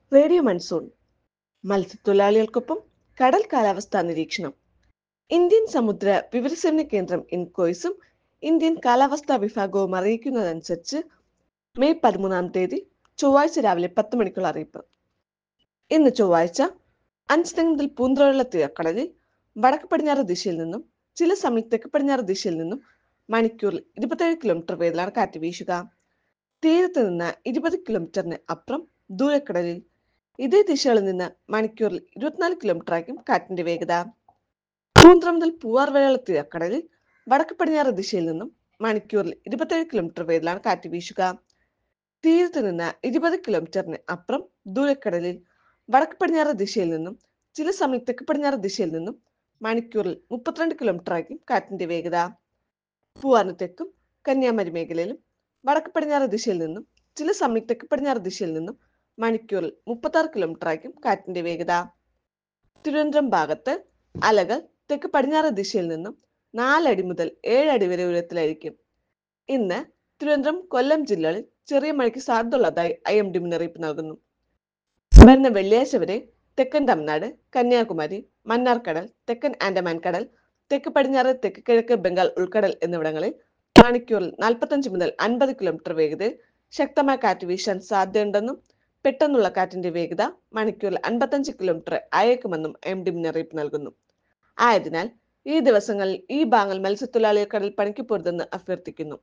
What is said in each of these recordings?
radio monsoon മത്സ്യത്തൊഴിലാളികൾക്കൊപ്പം കടൽ കാലാവസ്ഥാ നിരീക്ഷണം ഇന്ത്യൻ സമുദ്ര വിവരസേവന കേന്ദ്രം ഇൻകോയ്സും ഇന്ത്യൻ കാലാവസ്ഥാ വിഭാഗവും അറിയിക്കുന്നതനുസരിച്ച് മെയ് പതിമൂന്നാം തീയതി ചൊവ്വാഴ്ച രാവിലെ പത്ത് മണിക്കുള്ള അറിയിപ്പ് ഇന്ന് ചൊവ്വാഴ്ച അഞ്ച് മുതൽ പൂന്തറയുള്ള തീരക്കടലിൽ വടക്ക് പടിഞ്ഞാറ് ദിശയിൽ നിന്നും ചില സമയം തെക്ക് പടിഞ്ഞാറ് ദിശയിൽ നിന്നും മണിക്കൂറിൽ ഇരുപത്തേഴ് കിലോമീറ്റർ വേഗത്തിലാണ് കാറ്റ് വീശുക തീരത്ത് നിന്ന് ഇരുപത് കിലോമീറ്ററിന് അപ്പുറം ദൂരക്കടലിൽ ഇതേ ദിശകളിൽ നിന്ന് മണിക്കൂറിൽ ഇരുപത്തിനാല് കിലോമീറ്റർ ആയിരിക്കും കാറ്റിന്റെ വേഗത പൂന്തറ മുതൽ പൂവാർ വരെയുള്ള തീരക്കടലിൽ വടക്ക് പടിഞ്ഞാറ് ദിശയിൽ നിന്നും മണിക്കൂറിൽ ഇരുപത്തേഴ് കിലോമീറ്റർ വേഗത്തിലാണ് കാറ്റ് വീശുക തീരത്ത് നിന്ന് ഇരുപത് കിലോമീറ്ററിന് അപ്പുറം ദൂരക്കടലിൽ വടക്ക് പടിഞ്ഞാറ് ദിശയിൽ നിന്നും ചില സമയം തെക്ക് പടിഞ്ഞാറ് ദിശയിൽ നിന്നും മണിക്കൂറിൽ മുപ്പത്തിരണ്ട് കിലോമീറ്റർ ആയിരിക്കും കാറ്റിന്റെ വേഗത പൂവാറിന് തെക്കും കന്യാകുമാരി മേഖലയിലും വടക്ക് പടിഞ്ഞാറ് ദിശയിൽ നിന്നും ചില സമയം തെക്ക് പടിഞ്ഞാറ് ദിശയിൽ നിന്നും മണിക്കൂറിൽ മുപ്പത്തി ആറ് കിലോമീറ്റർ ആയിരിക്കും കാറ്റിന്റെ വേഗത തിരുവനന്തപുരം ഭാഗത്ത് അലകൾ തെക്ക് പടിഞ്ഞാറ് ദിശയിൽ നിന്നും നാലടി മുതൽ ഏഴടി വരെ ഉയരത്തിലായിരിക്കും ഇന്ന് തിരുവനന്തപുരം കൊല്ലം ജില്ലകളിൽ ചെറിയ മഴയ്ക്ക് സാധ്യതയുള്ളതായി ഐ എം ഡി മുന്നറിയിപ്പ് നൽകുന്നു വരുന്ന വെള്ളിയാഴ്ച വരെ തെക്കൻ തമിഴ്നാട് കന്യാകുമാരി മന്നാർക്കടൽ തെക്കൻ ആൻഡമാൻ കടൽ തെക്ക് പടിഞ്ഞാറ് തെക്ക് കിഴക്ക് ബംഗാൾ ഉൾക്കടൽ എന്നിവിടങ്ങളിൽ മണിക്കൂറിൽ നാൽപ്പത്തഞ്ച് മുതൽ അൻപത് കിലോമീറ്റർ വേഗതയിൽ ശക്തമായ കാറ്റ് വീശാൻ സാധ്യതയുണ്ടെന്നും പെട്ടെന്നുള്ള കാറ്റിന്റെ വേഗത മണിക്കൂറിൽ അൻപത്തഞ്ച് കിലോമീറ്റർ അയക്കുമെന്നും എം ഡി മുന്നറിയിപ്പ് നൽകുന്നു ആയതിനാൽ ഈ ദിവസങ്ങളിൽ ഈ ഭാഗങ്ങൾ മത്സ്യത്തൊഴിലാളികൾ കടൽ പണിക്ക് പോരുതെന്ന് അഭ്യർത്ഥിക്കുന്നു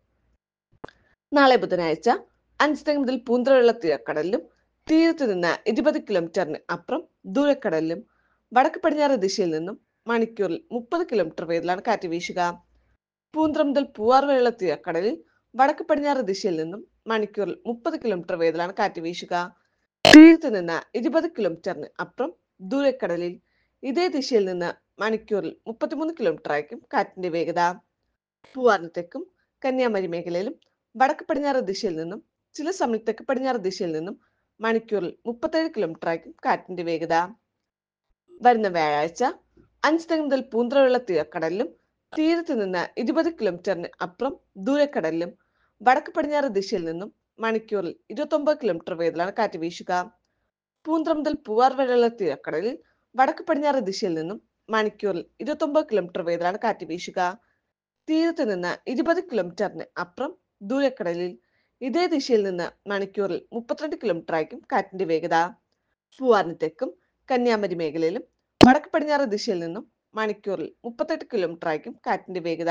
നാളെ ബുധനാഴ്ച അഞ്ച് മുതൽ പൂന്തറയുള്ള തീരക്കടലിലും തീരത്ത് നിന്ന് ഇരുപത് കിലോമീറ്ററിന് അപ്പുറം ദൂരക്കടലിലും വടക്ക് പടിഞ്ഞാറ് ദിശയിൽ നിന്നും മണിക്കൂറിൽ മുപ്പത് കിലോമീറ്റർ വേഗത്തിലാണ് കാറ്റ് വീശുക പൂന്തറ മുതൽ പൂവാർ വരെയുള്ള തീരക്കടലിൽ വടക്ക് പടിഞ്ഞാറ് ദിശയിൽ നിന്നും മണിക്കൂറിൽ മുപ്പത് കിലോമീറ്റർ വേഗത്തിലാണ് കാറ്റ് വീശുക തീരത്ത് നിന്ന് ഇരുപത് കിലോമീറ്ററിന് അപ്പുറം ദൂരക്കടലിൽ ഇതേ ദിശയിൽ നിന്ന് മണിക്കൂറിൽ മുപ്പത്തിമൂന്ന് കിലോമീറ്റർ ആയിരിക്കും കാറ്റിന്റെ വേഗത പൂവാറിന് തെക്കും കന്യാകുമാരി മേഖലയിലും വടക്ക് പടിഞ്ഞാറ് ദിശയിൽ നിന്നും ചില സമയം തെക്ക് പടിഞ്ഞാറ് ദിശയിൽ നിന്നും മണിക്കൂറിൽ മുപ്പത്തേഴ് കിലോമീറ്റർ ആയിരിക്കും കാറ്റിന്റെ വേഗത വരുന്ന വ്യാഴാഴ്ച അഞ്ച് മുതൽ പൂന്തറയുള്ള തീരക്കടലിലും തീരത്ത് നിന്ന് ഇരുപത് കിലോമീറ്ററിന് അപ്പുറം ദൂരക്കടലിലും വടക്ക് പടിഞ്ഞാറ് ദിശയിൽ നിന്നും മണിക്കൂറിൽ ഇരുപത്തൊമ്പത് കിലോമീറ്റർ വേഗത്തിലാണ് കാറ്റ് വീശുക പൂന്തറ മുതൽ പൂവാർ വരെയുള്ള തീരക്കടലിൽ വടക്ക് പടിഞ്ഞാറ് ദിശയിൽ നിന്നും മണിക്കൂറിൽ ഇരുപത്തൊമ്പത് കിലോമീറ്റർ വേഗത്തിലാണ് കാറ്റ് വീശുക തീരത്ത് നിന്ന് ഇരുപത് കിലോമീറ്ററിന് അപ്പുറം ദൂരക്കടലിൽ ഇതേ ദിശയിൽ നിന്ന് മണിക്കൂറിൽ മുപ്പത്തിരണ്ട് കിലോമീറ്റർ ആയിരിക്കും കാറ്റിന്റെ വേഗത പൂവാറിന് തെക്കും കന്യാകുമാരി മേഖലയിലും വടക്ക് പടിഞ്ഞാറ് ദിശയിൽ നിന്നും മണിക്കൂറിൽ മുപ്പത്തെട്ട് കിലോമീറ്റർ ആയിരിക്കും കാറ്റിന്റെ വേഗത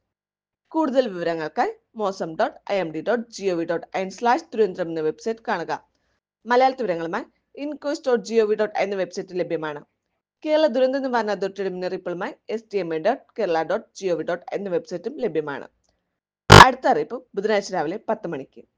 കൂടുതൽ വിവരങ്ങൾക്കായി Mausam dot I M D dot G O V dot in slash Thiruvananthapuram എന്ന വെബ്സൈറ്റ് കാണുക മലയാള വിവരങ്ങളുമായി INCOIS dot G O V dot എന്ന വെബ്സൈറ്റ് ലഭ്യമാണ് കേരള ദുരന്ത നിവാരണ അതോറിറ്റിയുടെ മുന്നറിയിപ്പുകളുമായി S T M A dot Kerala dot G O V dot എന്ന വെബ്സൈറ്റും ലഭ്യമാണ് അടുത്ത അറിയിപ്പ് ബുധനാഴ്ച രാവിലെ പത്ത് മണിക്ക്